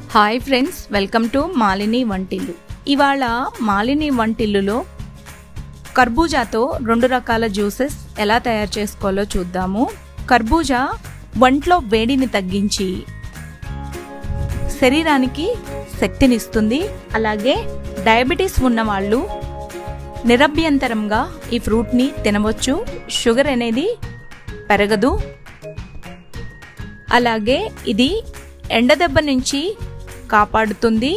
hi friends welcome to Malini వంటిల్లు ఇవాళ మాలిని వంటిల్లులో కర్బూజాతో రెండు రకాల జ్యూసెస్ ఎలా తయారు చేసుకోవాలో చూద్దాము కర్బూజా ఒంట్లో వేడిని తగ్గించి శరీరానికి శక్తినిస్తుంది అలాగే డయాబెటీస్ ఉన్నవాళ్ళు నిరభ్యంతరంగా ఈ ఫ్రూట్ని తినవచ్చు షుగర్ అనేది పెరగదు అలాగే ఇది ఎండదెబ్బ నుంచి కాపాడుతుంది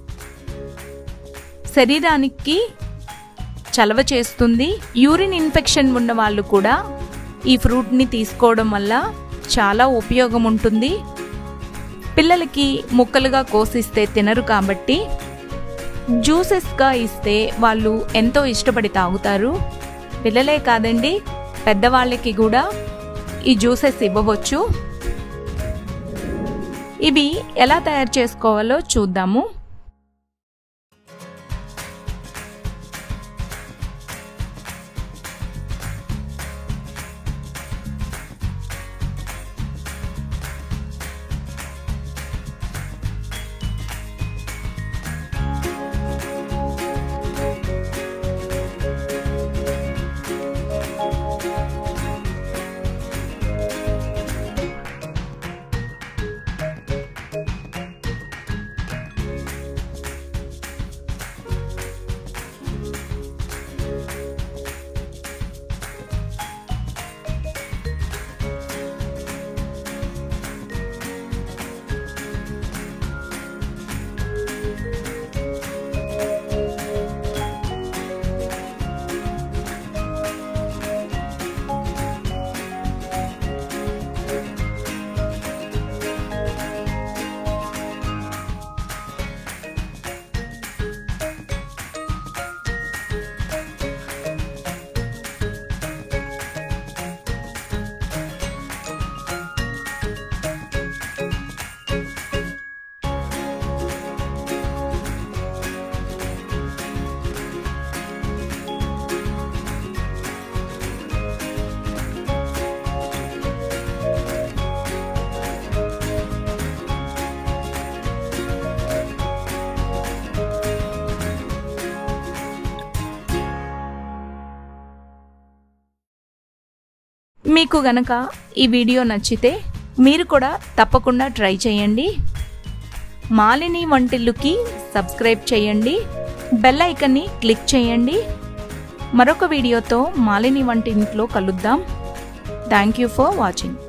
శరీరానికి చలవ చేస్తుంది యూరిన్ ఇన్ఫెక్షన్ ఉన్న వాళ్ళు కూడా ఈ ఫ్రూట్ని తీసుకోవడం వల్ల చాలా ఉపయోగం ఉంటుంది పిల్లలకి ముక్కలుగా కోసిస్తే తినరు కాబట్టి జ్యూసెస్గా ఇస్తే వాళ్ళు ఎంతో ఇష్టపడి తాగుతారు పిల్లలే కాదండి పెద్దవాళ్ళకి కూడా ఈ జ్యూసెస్ ఇవ్వవచ్చు ఇవి ఎలా తయారు చేసుకోవాలో చూద్దాము మీకు గనక ఈ వీడియో నచ్చితే మీరు కూడా తప్పకుండా ట్రై చేయండి మాలిని వంటిల్లుకి సబ్స్క్రైబ్ చేయండి బెల్ ఐకన్ని క్లిక్ చేయండి మరొక వీడియోతో మాలిని వంటింట్లో కలుద్దాం థ్యాంక్ యూ ఫర్ వాచింగ్